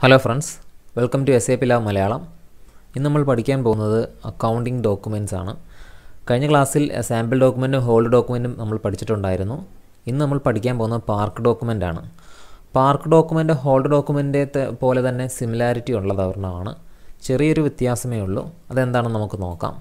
Hello friends welcome to S A P lab Malayalam ഇന്ന് നമ്മൾ പഠിക്കാൻ പോകുന്നത് അക്കൗണ്ടിംഗ് ഡോക്യുമെൻറ്റ്സ് ആണ് കഴിഞ്ഞ ക്ലാസ്സിൽ സാമ്പിൾ ഡോക്യുമെൻറ്റും ഹോൾഡ് ഡോക്യുമെൻറ്റും നമ്മൾ പഠിച്ചിട്ടുണ്ടായിരുന്നു ഇന്ന് നമ്മൾ പഠിക്കാൻ പോകുന്നത് പാർക്ക് ഡോക്യുമെൻ്റ് ആണ് പാർക്ക് ഡോക്യുമെൻ്റ് ഹോൾഡ് ഡോക്യുമെൻ്റ് പോലെ തന്നെ സിമിലാരിറ്റി ഉള്ളത് ഒരെണ്ണമാണ് ചെറിയൊരു വ്യത്യാസമേ ഉള്ളൂ അതെന്താണെന്ന് നമുക്ക് നോക്കാം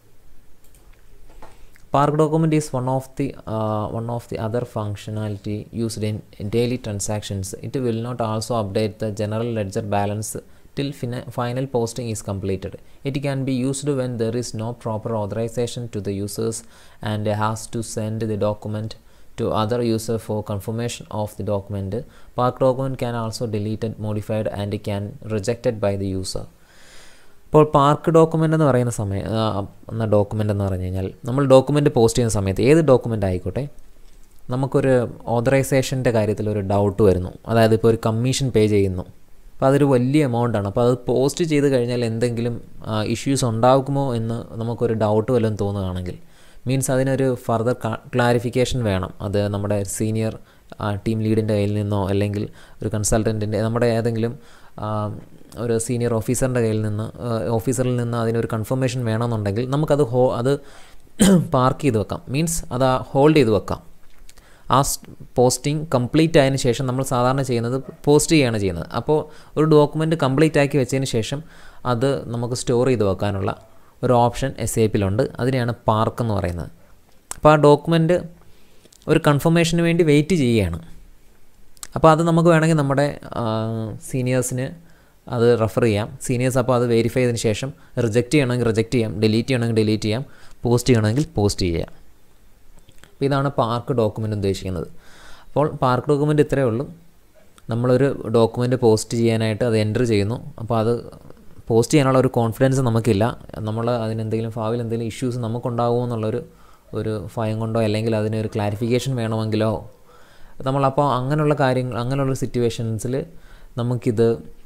Park document is one of the uh, one of the other functionality used in daily transactions. It will not also update the general ledger balance till fina- final posting is completed. It can be used when there is no proper authorization to the users and has to send the document to other user for confirmation of the document. Park document can also deleted, modified and can rejected by the user. ഇപ്പോൾ park document എന്ന് പറയുന്ന സമയം എന്ന document എന്ന് പറഞ്ഞു കഴിഞ്ഞാൽ നമ്മൾ document post ചെയ്യുന്ന സമയത്ത് ഏത് ഡോക്യുമെൻ്റ് ആയിക്കോട്ടെ നമുക്കൊരു ഓതറൈസേഷൻ്റെ കാര്യത്തിൽ ഒരു ഡൗട്ട് വരുന്നു അതായത് ഇപ്പോൾ ഒരു കമ്മീഷൻ പേ ചെയ്യുന്നു അപ്പോൾ അതൊരു വലിയ എമൗണ്ടാണ് അപ്പോൾ അത് പോസ്റ്റ് ചെയ്ത് കഴിഞ്ഞാൽ എന്തെങ്കിലും ഇഷ്യൂസ് ഉണ്ടാകുമോ എന്ന് നമുക്കൊരു ഡൗട്ട് വല്ലതും തോന്നുകയാണെങ്കിൽ മീൻസ് അതിനൊരു ഫർദർ ക്ലാരിഫിക്കേഷൻ വേണം അത് നമ്മുടെ സീനിയർ ടീം ലീഡിൻ്റെ കയ്യിൽ നിന്നോ അല്ലെങ്കിൽ ഒരു കൺസൾട്ടൻറ്റിൻ്റെ നമ്മുടെ ഏതെങ്കിലും ഒരു സീനിയർ ഓഫീസറിൻ്റെ കയ്യിൽ നിന്ന് ഓഫീസറിൽ നിന്ന് അതിനൊരു കൺഫർമേഷൻ വേണമെന്നുണ്ടെങ്കിൽ നമുക്കത് ഹോ അത് പാർക്ക് ചെയ്ത് വെക്കാം മീൻസ് അത് ഹോൾഡ് ചെയ്ത് വെക്കാം ആ പോസ്റ്റിംഗ് കംപ്ലീറ്റ് ആയതിനു ശേഷം നമ്മൾ സാധാരണ ചെയ്യുന്നത് പോസ്റ്റ് ചെയ്യുകയാണ് ചെയ്യുന്നത് അപ്പോൾ ഒരു ഡോക്യുമെൻ്റ് കംപ്ലീറ്റ് ആക്കി വെച്ചതിന് ശേഷം അത് നമുക്ക് സ്റ്റോർ ചെയ്ത് വെക്കാനുള്ള ഒരു ഓപ്ഷൻ എസ് എ പിയിലുണ്ട് അതിനെയാണ് പാർക്ക് എന്ന് പറയുന്നത് അപ്പോൾ ആ ഡോക്യുമെൻ്റ് ഒരു കൺഫർമേഷന് വേണ്ടി വെയിറ്റ് ചെയ്യുകയാണ് അപ്പോൾ അത് നമുക്ക് വേണമെങ്കിൽ നമ്മുടെ സീനിയേഴ്സിന് അത് റെഫർ ചെയ്യാം സീനിയേഴ്സ് അപ്പോൾ അത് വെരിഫൈ ചെയ്തതിന് ശേഷം റിജക്റ്റ് ചെയ്യണമെങ്കിൽ റിജക്റ്റ് ചെയ്യാം ഡിലീറ്റ് ചെയ്യണമെങ്കിൽ ഡിലീറ്റ് ചെയ്യാം പോസ്റ്റ് ചെയ്യണമെങ്കിൽ പോസ്റ്റ് ചെയ്യാം അപ്പോൾ ഇതാണ് പാർക്ക് ഡോക്യുമെൻ്റ് ഉദ്ദേശിക്കുന്നത് അപ്പോൾ പാർക്ക് ഡോക്യുമെൻ്റ് ഇത്രയേ ഉള്ളൂ നമ്മളൊരു ഡോക്യുമെൻ്റ് പോസ്റ്റ് ചെയ്യാനായിട്ട് അത് എൻ്റർ ചെയ്യുന്നു അപ്പോൾ അത് പോസ്റ്റ് ചെയ്യാനുള്ള ഒരു കോൺഫിഡൻസ് നമുക്കില്ല നമ്മൾ അതിനെന്തെങ്കിലും ഭാവിയിൽ എന്തെങ്കിലും ഇഷ്യൂസ് നമുക്കുണ്ടാകുമോ എന്നുള്ളൊരു ഒരു ഭയം കൊണ്ടോ അല്ലെങ്കിൽ അതിനൊരു ക്ലാരിഫിക്കേഷൻ വേണമെങ്കിലോ നമ്മളപ്പോൾ അങ്ങനെയുള്ള കാര്യങ്ങൾ അങ്ങനെയുള്ള സിറ്റുവേഷൻസിൽ നമുക്കിത്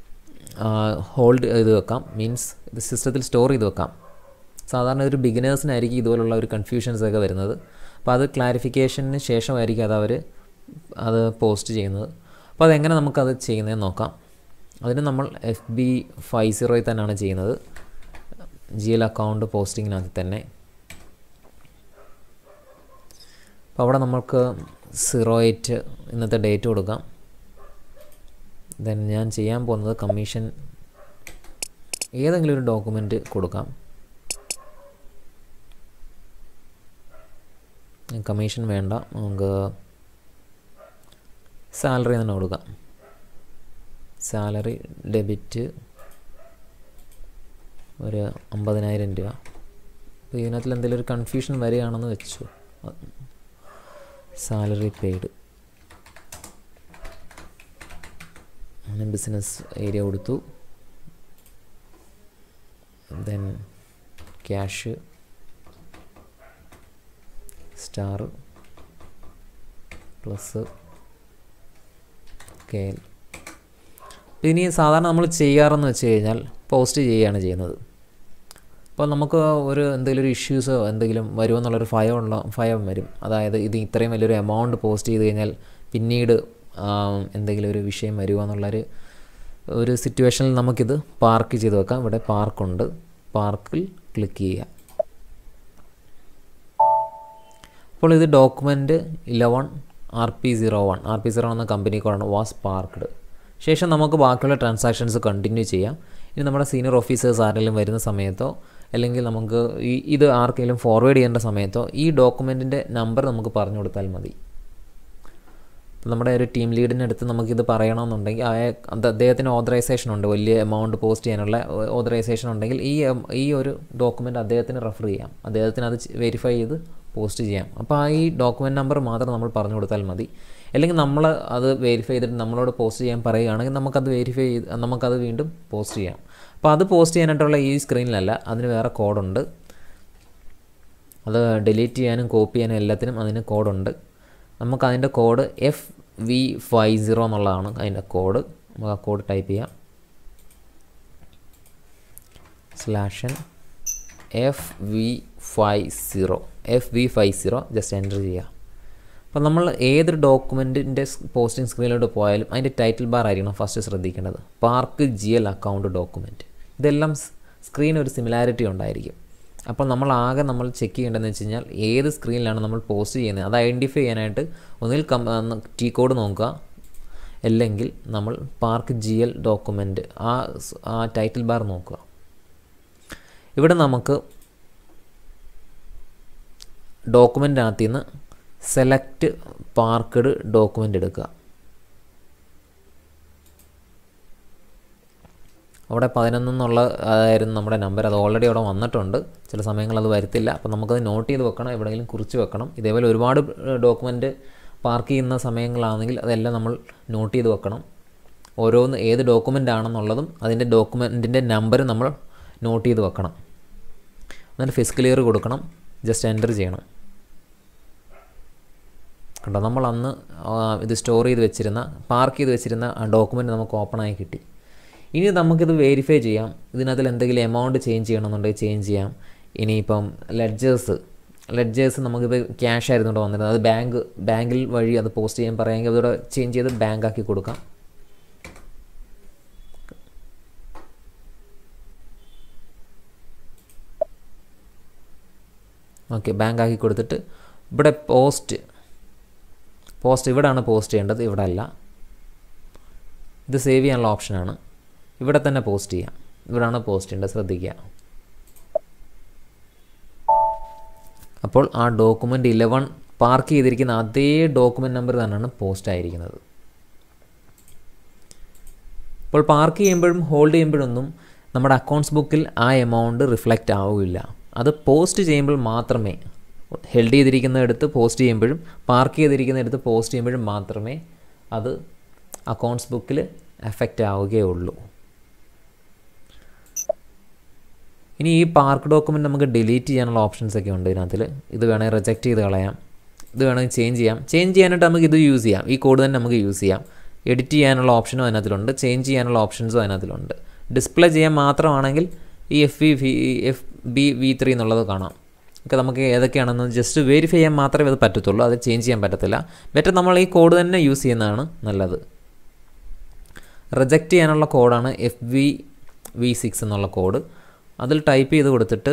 ഹോൾഡ് ചെയ്ത് വെക്കാം മീൻസ് ഇത് സിസ്റ്റത്തിൽ സ്റ്റോർ ചെയ്ത് വെക്കാം സാധാരണ ഒരു ബിഗിനേഴ്സിനായിരിക്കും ഇതുപോലുള്ള ഒരു കൺഫ്യൂഷൻസ് ഒക്കെ വരുന്നത് അപ്പോൾ അത് ക്ലാരിഫിക്കേഷന് ശേഷമായിരിക്കും അത് അവർ അത് പോസ്റ്റ് ചെയ്യുന്നത് അപ്പോൾ അതെങ്ങനെ നമുക്കത് ചെയ്യുന്നതെന്ന് നോക്കാം അതിന് നമ്മൾ എഫ് ബി ഫൈവ് സീറോയിൽ തന്നെയാണ് ചെയ്യുന്നത് ജി എൽ അക്കൗണ്ട് പോസ്റ്റിങ്ങിനകത്ത് തന്നെ അപ്പോൾ അവിടെ നമുക്ക് സീറോ എയ്റ്റ് ഇന്നത്തെ ഡേറ്റ് കൊടുക്കാം ദെൻ ഞാൻ ചെയ്യാൻ പോകുന്നത് കമ്മീഷൻ ഏതെങ്കിലും ഒരു ഡോക്യുമെൻറ്റ് കൊടുക്കാം കമ്മീഷൻ വേണ്ട നമുക്ക് സാലറി തന്നെ കൊടുക്കാം സാലറി ഡെബിറ്റ് ഒരു അമ്പതിനായിരം രൂപ അപ്പോൾ ഇതിനകത്തിൽ എന്തെങ്കിലും ഒരു കൺഫ്യൂഷൻ വരികയാണെന്ന് വെച്ചു സാലറി പെയ്ഡ് അങ്ങനെ ബിസിനസ് ഏരിയ കൊടുത്തു then cash star plus K L ഇനി സാധാരണ നമ്മൾ ചെയ്യാറെന്ന് വെച്ച് കഴിഞ്ഞാൽ പോസ്റ്റ് ചെയ്യുകയാണ് ചെയ്യുന്നത് അപ്പോൾ നമുക്ക് ഒരു എന്തെങ്കിലും ഒരു ഇഷ്യൂസോ എന്തെങ്കിലും വരുമെന്നുള്ളൊരു ഭയമുള്ള ഭയം വരും അതായത് ഇത് ഇത്രയും വലിയൊരു എമൗണ്ട് പോസ്റ്റ് ചെയ്ത് കഴിഞ്ഞാൽ പിന്നീട് എന്തെങ്കിലും ഒരു വിഷയം വരുമോ എന്നുള്ളൊരു ഒരു സിറ്റുവേഷനിൽ നമുക്കിത് പാർക്ക് ചെയ്ത് വെക്കാം ഇവിടെ പാർക്കുണ്ട് പാർക്കിൽ ക്ലിക്ക് ചെയ്യുക അപ്പോൾ ഇത് document eleven R P zero one R P zero എന്ന കമ്പനി കോഡാണ് വാസ് പാർക്ക്ഡ് ശേഷം നമുക്ക് ബാക്കിയുള്ള ട്രാൻസാക്ഷൻസ് കണ്ടിന്യൂ ചെയ്യാം ഇനി നമ്മുടെ സീനിയർ ഓഫീസേഴ്സ് ആരെങ്കിലും വരുന്ന സമയത്തോ അല്ലെങ്കിൽ നമുക്ക് ഈ ഇത് ആർക്കെങ്കിലും ഫോർവേഡ് ചെയ്യേണ്ട സമയത്തോ ഈ ഡോക്യുമെൻറ്റിൻ്റെ നമ്പർ നമുക്ക് പറഞ്ഞു കൊടുത്താൽ മതി നമ്മുടെ ഒരു ടീം ലീഡിൻ്റെ അടുത്ത് നമുക്കിത് പറയണമെന്നുണ്ടെങ്കിൽ അത് അദ്ദേഹത്തിന് ഓതറൈസേഷൻ ഉണ്ട് വലിയ എമൗണ്ട് പോസ്റ്റ് ചെയ്യാനുള്ള ഓതറൈസേഷൻ ഉണ്ടെങ്കിൽ ഈ ഈ ഒരു ഡോക്യുമെൻ്റ് അദ്ദേഹത്തിന് റെഫർ ചെയ്യാം അദ്ദേഹത്തിന് അത് വെരിഫൈ ചെയ്ത് പോസ്റ്റ് ചെയ്യാം അപ്പോൾ ആ ഈ ഡോക്യുമെൻ്റ് നമ്പർ മാത്രം നമ്മൾ പറഞ്ഞു കൊടുത്താൽ മതി അല്ലെങ്കിൽ നമ്മൾ അത് വെരിഫൈ ചെയ്തിട്ട് നമ്മളോട് പോസ്റ്റ് ചെയ്യാൻ പറയുകയാണെങ്കിൽ നമുക്കത് വെരിഫൈ ചെയ്ത് നമുക്കത് വീണ്ടും പോസ്റ്റ് ചെയ്യാം അപ്പോൾ അത് പോസ്റ്റ് ചെയ്യാനായിട്ടുള്ള ഈ സ്ക്രീനിലല്ല അതിന് വേറെ കോഡുണ്ട് അത് ഡിലീറ്റ് ചെയ്യാനും കോപ്പി ചെയ്യാനും എല്ലാത്തിനും അതിന് കോഡുണ്ട് നമുക്ക് അതിൻ്റെ code F V five zero എന്നുള്ളതാണ് അതിൻ്റെ കോഡ് നമുക്ക് ആ കോഡ് ടൈപ്പ് ചെയ്യാം slash n F V five zero F V five zero just enter ചെയ്യുക അപ്പോൾ നമ്മൾ ഏതൊരു ഡോക്യുമെൻറ്റിൻ്റെ പോസ്റ്റിംഗ് സ്ക്രീനിലോട്ട് പോയാലും അതിൻ്റെ ടൈറ്റിൽ ബാർ ആയിരിക്കണം ഫസ്റ്റ് ശ്രദ്ധിക്കേണ്ടത് park G L account document ഇതെല്ലാം സ്ക്രീൻ ഒരു സിമിലാരിറ്റി ഉണ്ടായിരിക്കും അപ്പോൾ നമ്മൾ ആകെ നമ്മൾ ചെക്ക് ചെയ്യേണ്ടതെന്ന് വെച്ച് കഴിഞ്ഞാൽ ഏത് സ്ക്രീനിലാണ് നമ്മൾ പോസ്റ്റ് ചെയ്യുന്നത് അത് ഐഡൻറ്റിഫൈ ചെയ്യാനായിട്ട് ഒന്നിൽ കം ടി കോഡ് നോക്കുക അല്ലെങ്കിൽ നമ്മൾ പാർക്ക് ജി എൽ ഡോക്യുമെൻറ്റ് ആ ആ ടൈറ്റിൽ ബാർ നോക്കുക ഇവിടെ നമുക്ക് ഡോക്യുമെൻ്റിനകത്ത് നിന്ന് സെലക്ട് പാർക്കഡ് ഡോക്യുമെൻ്റ് എടുക്കുക അവിടെ പതിനൊന്നെന്നുള്ള ആയിരുന്നു നമ്മുടെ നമ്പർ അത് ഓൾറെഡി അവിടെ വന്നിട്ടുണ്ട് ചില സമയങ്ങളിൽ അത് വരത്തില്ല അപ്പോൾ നമുക്കത് നോട്ട് ചെയ്ത് വെക്കണം എവിടെയെങ്കിലും കുറിച്ച് വെക്കണം ഇതേപോലെ ഒരുപാട് ഡോക്യുമെൻറ്റ് പാർക്ക് ചെയ്യുന്ന സമയങ്ങളാണെങ്കിൽ അതെല്ലാം നമ്മൾ നോട്ട് ചെയ്ത് വെക്കണം ഓരോന്ന് ഏത് ഡോക്യുമെൻ്റ് ആണെന്നുള്ളതും അതിൻ്റെ ഡോക്യുമെൻറ്റിൻ്റെ നമ്പർ നമ്മൾ നോട്ട് ചെയ്ത് വെക്കണം എന്നിട്ട് ഫിസ് ക്ലിയർ കൊടുക്കണം ജസ്റ്റ് എൻ്റർ ചെയ്യണം കണ്ടോ നമ്മൾ അന്ന് ഇത് സ്റ്റോർ ചെയ്ത് വെച്ചിരുന്ന പാർക്ക് ചെയ്ത് വെച്ചിരുന്ന ആ ഡോക്യുമെൻ്റ് നമുക്ക് ഓപ്പണായി കിട്ടി ഇനി നമുക്കിത് വെരിഫൈ ചെയ്യാം ഇതിനകത്തിൽ എന്തെങ്കിലും എമൗണ്ട് ചേഞ്ച് ചെയ്യണമെന്നുണ്ടെങ്കിൽ ചേഞ്ച് ചെയ്യാം ഇനിയിപ്പം ലെഡ്ജേഴ്സ് ലെഡ്ജേഴ്സ് നമുക്കിപ്പോൾ ക്യാഷ് ആയിരുന്നുകൊണ്ട് വന്നിരുന്നത് അത് ബാങ്ക് ബാങ്കിൽ വഴി അത് പോസ്റ്റ് ചെയ്യാൻ പറയാമെങ്കിൽ അതോടെ ചേഞ്ച് ചെയ്ത് ബാങ്ക് ആക്കി കൊടുക്കാം ഓക്കെ ബാങ്ക് ആക്കി കൊടുത്തിട്ട് ഇവിടെ പോസ്റ്റ് പോസ്റ്റ് ഇവിടെയാണ് പോസ്റ്റ് ചെയ്യേണ്ടത് ഇവിടെ അല്ല ഇത് സേവ് ചെയ്യാനുള്ള ഓപ്ഷനാണ് ഇവിടെ തന്നെ പോസ്റ്റ് ചെയ്യാം ഇവിടെയാണ് പോസ്റ്റ് ചെയ്യേണ്ടത് ശ്രദ്ധിക്കുക അപ്പോൾ ആ ഡോക്യുമെൻ്റ് ഇലവൺ പാർക്ക് ചെയ്തിരിക്കുന്ന അതേ ഡോക്യുമെൻ്റ് നമ്പർ തന്നെയാണ് പോസ്റ്റ് ആയിരിക്കുന്നത് ഇപ്പോൾ പാർക്ക് ചെയ്യുമ്പോഴും ഹോൾഡ് ചെയ്യുമ്പോഴൊന്നും നമ്മുടെ അക്കൗണ്ട്സ് ബുക്കിൽ ആ എമൗണ്ട് റിഫ്ലക്റ്റ് ആവില്ല അത് പോസ്റ്റ് ചെയ്യുമ്പോൾ മാത്രമേ ഹെൽഡ് ചെയ്തിരിക്കുന്നിടത്ത് പോസ്റ്റ് ചെയ്യുമ്പോഴും പാർക്ക് ചെയ്തിരിക്കുന്നിടത്ത് പോസ്റ്റ് ചെയ്യുമ്പോഴും മാത്രമേ അത് അക്കൗണ്ട്സ് ബുക്കിൽ എഫക്റ്റ് ആവുകയുള്ളൂ ഇനി ഈ പാർക്ക് ഡോക്യുമെൻറ്റ് നമുക്ക് ഡിലീറ്റ് ചെയ്യാനുള്ള ഓപ്ഷൻസ് ഒക്കെ ഉണ്ട് ഇതിനകത്തിൽ ഇത് വേണമെങ്കിൽ റിജക്റ്റ് ചെയ്ത് കളയാം ഇത് വേണമെങ്കിൽ ചേഞ്ച് ചെയ്യാം ചേഞ്ച് ചെയ്യാനായിട്ട് നമുക്ക് ഇത് യൂസ് ചെയ്യാം ഈ കോഡ് തന്നെ നമുക്ക് യൂസ് ചെയ്യാം എഡിറ്റ് ചെയ്യാനുള്ള ഓപ്ഷനും അതിനകത്തിലുണ്ട് ചേഞ്ച് ചെയ്യാനുള്ള ഓപ്ഷൻസും അതിനകത്തിലുണ്ട് ഡിസ്പ്ലേ ചെയ്യാൻ മാത്രമാണെങ്കിൽ ഈ F V V F B V three എന്നുള്ളത് കാണാം ഒക്കെ നമുക്ക് ഏതൊക്കെയാണെന്ന് ജസ്റ്റ് വെരിഫൈ ചെയ്യാൻ മാത്രമേ അത് പറ്റത്തുള്ളൂ അത് ചേഞ്ച് ചെയ്യാൻ പറ്റത്തില്ല ബെറ്റർ നമ്മൾ ഈ കോഡ് തന്നെ യൂസ് ചെയ്യുന്നതാണ് നല്ലത് റിജക്റ്റ് ചെയ്യാനുള്ള കോഡാണ് എഫ് വി വി സിക്സ് എന്നുള്ള കോഡ് അതിൽ ടൈപ്പ് ചെയ്ത് കൊടുത്തിട്ട്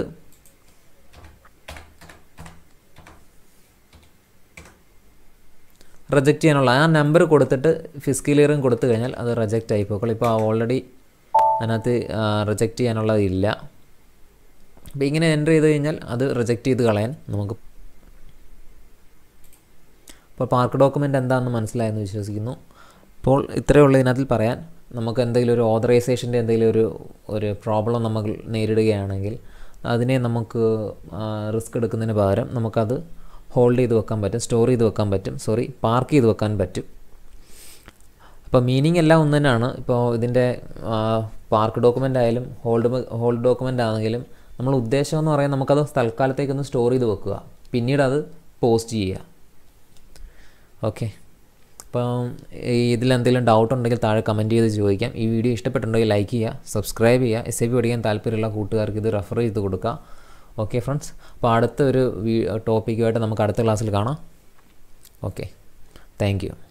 റിജക്റ്റ് ചെയ്യാനുള്ള ആ നമ്പർ കൊടുത്തിട്ട് ഫിസ്കിലിയറും കൊടുത്തു കഴിഞ്ഞാൽ അത് റിജക്റ്റ് ആയി പോക്കുള്ളൂ ഇപ്പോൾ ഓൾറെഡി അതിനകത്ത് റിജക്റ്റ് ചെയ്യാനുള്ളതില്ല അപ്പോൾ ഇങ്ങനെ എൻ്റർ ചെയ്ത് കഴിഞ്ഞാൽ അത് റിജക്റ്റ് ചെയ്ത് കളയാൻ നമുക്ക് അപ്പോൾ പാർക്ക് ഡോക്യുമെൻ്റ് എന്താണെന്ന് മനസ്സിലായെന്ന് വിശ്വസിക്കുന്നു ഇപ്പോൾ ഇത്രയേ ഉള്ളൂ ഇതിനകത്തിൽ പറയാൻ നമുക്ക് എന്തെങ്കിലും ഒരു ഓതറൈസേഷൻ്റെ എന്തെങ്കിലും ഒരു ഒരു പ്രോബ്ലം നമ്മൾ നേരിടുകയാണെങ്കിൽ അതിനെ നമുക്ക് റിസ്ക് എടുക്കുന്നതിന് പകരം നമുക്കത് ഹോൾഡ് ചെയ്ത് വെക്കാൻ പറ്റും സ്റ്റോർ ചെയ്ത് വെക്കാൻ പറ്റും സോറി പാർക്ക് ചെയ്ത് വെക്കാൻ പറ്റും അപ്പോൾ മീനിങ് എല്ലാം ഒന്ന് തന്നെയാണ് ഇപ്പോൾ ഇതിൻ്റെ പാർക്ക് ഡോക്യുമെൻ്റ് ആയാലും ഹോൾഡ് ഹോൾഡ് ഡോക്യുമെൻ്റ് ആണെങ്കിലും നമ്മൾ ഉദ്ദേശം എന്ന് പറയാൻ നമുക്കത് തൽക്കാലത്തേക്കൊന്ന് സ്റ്റോർ ചെയ്ത് വെക്കുക പിന്നീട് അത് പോസ്റ്റ് ചെയ്യുക ഓക്കെ അപ്പം ഇതിലെന്തെങ്കിലും ഡൗട്ട് ഉണ്ടെങ്കിൽ താഴെ കമൻറ്റ് ചെയ്ത് ചോദിക്കാം ഈ വീഡിയോ ഇഷ്ടപ്പെട്ടിട്ടുണ്ടെങ്കിൽ ലൈക്ക് ചെയ്യുക സബ്സ്ക്രൈബ് ചെയ്യുക എസ് ഐ ബി പഠിക്കാൻ താല്പര്യമുള്ള കൂട്ടുകാർക്ക് ഇത് റെഫർ ചെയ്ത് കൊടുക്കുക ഓക്കെ ഫ്രണ്ട്സ് അപ്പോൾ അടുത്ത ഒരു ടോപ്പിക്കുമായിട്ട് നമുക്ക് അടുത്ത ക്ലാസ്സിൽ കാണാം ഓക്കെ താങ്ക്